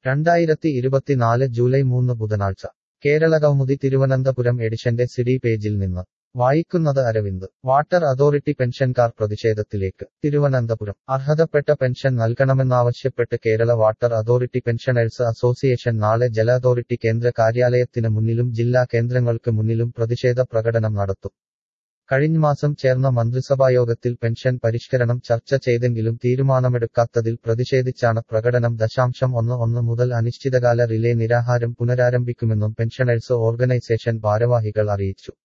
രണ്ടായിരത്തി ഇരുപത്തിനാല് ജൂലൈ മൂന്ന് ബുധനാഴ്ച കേരളകൗമുദി തിരുവനന്തപുരം എഡിഷന്റെ സിഡി പേജിൽ നിന്ന് വായിക്കുന്നത് അരവിന്ദ് വാട്ടർ അതോറിറ്റി പെൻഷൻകാർ പ്രതിഷേധത്തിലേക്ക് തിരുവനന്തപുരം അർഹതപ്പെട്ട പെൻഷൻ നൽകണമെന്നാവശ്യപ്പെട്ട് Kerala water authority pensioners association നാളെ ജല അതോറിറ്റി കേന്ദ്ര കാര്യാലയത്തിന് മുന്നിലും ജില്ലാ കേന്ദ്രങ്ങൾക്ക് മുന്നിലും പ്രതിഷേധ പ്രകടനം നടത്തും കഴിഞ്ഞ മാസം ചേർന്ന മന്ത്രിസഭായോഗത്തിൽ പെൻഷൻ പരിഷ്കരണം ചർച്ച ചെയ്തെങ്കിലും തീരുമാനമെടുക്കാത്തതിൽ പ്രതിഷേധിച്ചാണ് പ്രകടനം ദശാംശം ഒന്ന് ഒന്ന് മുതൽ അനിശ്ചിതകാല റിലേ നിരാഹാരം പുനരാരംഭിക്കുമെന്നും പെൻഷനേഴ്സ് ഓർഗനൈസേഷൻ ഭാരവാഹികൾ അറിയിച്ചു